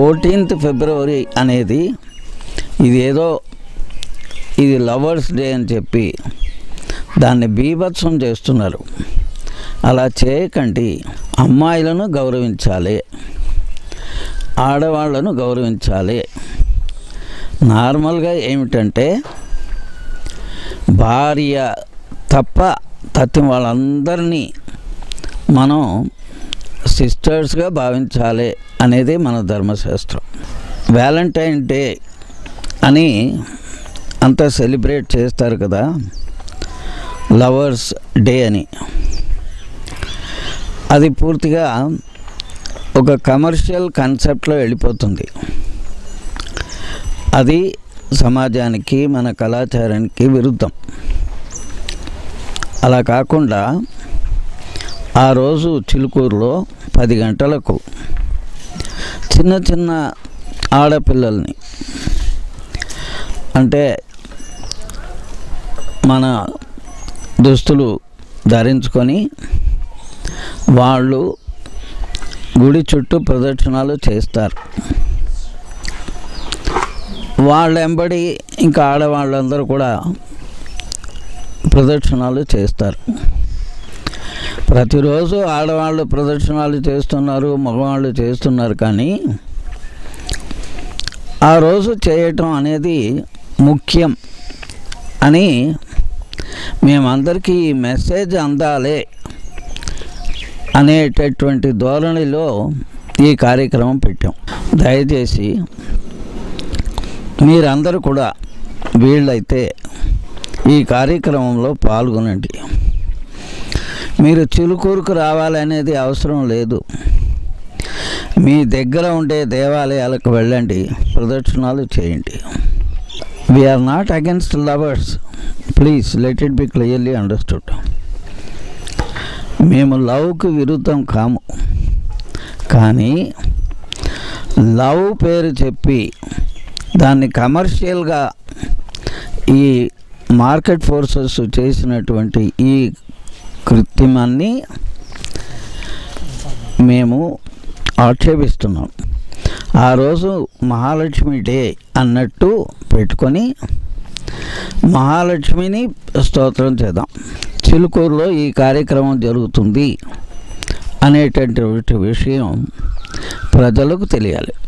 fourteenth ఫిబ్రవరి అనేది ఇది ఏదో ఇది లవర్స్ డే అని చెప్పి దాన్ని బీభత్సం చేస్తున్నారు అలా చేయకండి అమ్మాయిలను గౌరవించాలి ఆడవాళ్లను గౌరవించాలి నార్మల్గా ఏమిటంటే భార్య తప్ప తత్తి వాళ్ళందరినీ మనం సిస్టర్స్గా భావించాలి అనేది మన ధర్మశాస్త్రం వ్యాలంటైన్ డే అని అంతా సెలబ్రేట్ చేస్తారు కదా లవర్స్ డే అని అది పూర్తిగా ఒక కమర్షియల్ కాన్సెప్ట్లో వెళ్ళిపోతుంది అది సమాజానికి మన కళాచారానికి విరుద్ధం అలా కాకుండా ఆ రోజు చిలుకూరులో పది గంటలకు చిన్న చిన్న ఆడపిల్లల్ని అంటే మన దుస్తులు ధరించుకొని వాళ్ళు గుడి చుట్టూ ప్రదక్షిణాలు చేస్తారు వాళ్ళ వెంబడి ఇంకా ఆడవాళ్ళందరూ కూడా ప్రదక్షిణాలు చేస్తారు ప్రతిరోజు ఆడవాళ్ళు ప్రదక్షిణాలు చేస్తున్నారు మగవాళ్ళు చేస్తున్నారు కానీ ఆ రోజు చేయటం అనేది ముఖ్యం అని మేమందరికీ ఈ మెసేజ్ అందాలే అనేటటువంటి ధోరణిలో ఈ కార్యక్రమం పెట్టాం దయచేసి మీరందరూ కూడా వీళ్ళైతే ఈ కార్యక్రమంలో పాల్గొనండి మీరు చిలుకూరుకు రావాలనేది అవసరం లేదు మీ దగ్గర ఉండే దేవాలయాలకు వెళ్ళండి ప్రదక్షిణాలు చేయండి we are not against lovers please let it be clearly understood మేము లవ్కి విరుద్ధం కాము కానీ లవ్ పేరు చెప్పి దాన్ని కమర్షియల్గా ఈ మార్కెట్ ఫోర్సెస్ చేసినటువంటి ఈ కృత్రిమాన్ని మేము ఆక్షేపిస్తున్నాం ఆ రోజు మహాలక్ష్మి డే అన్నట్టు పెట్టుకొని మహాలక్ష్మిని స్తోత్రం చేద్దాం చిలుకూరులో ఈ కార్యక్రమం జరుగుతుంది అనేటటువంటి విషయం ప్రజలకు తెలియాలి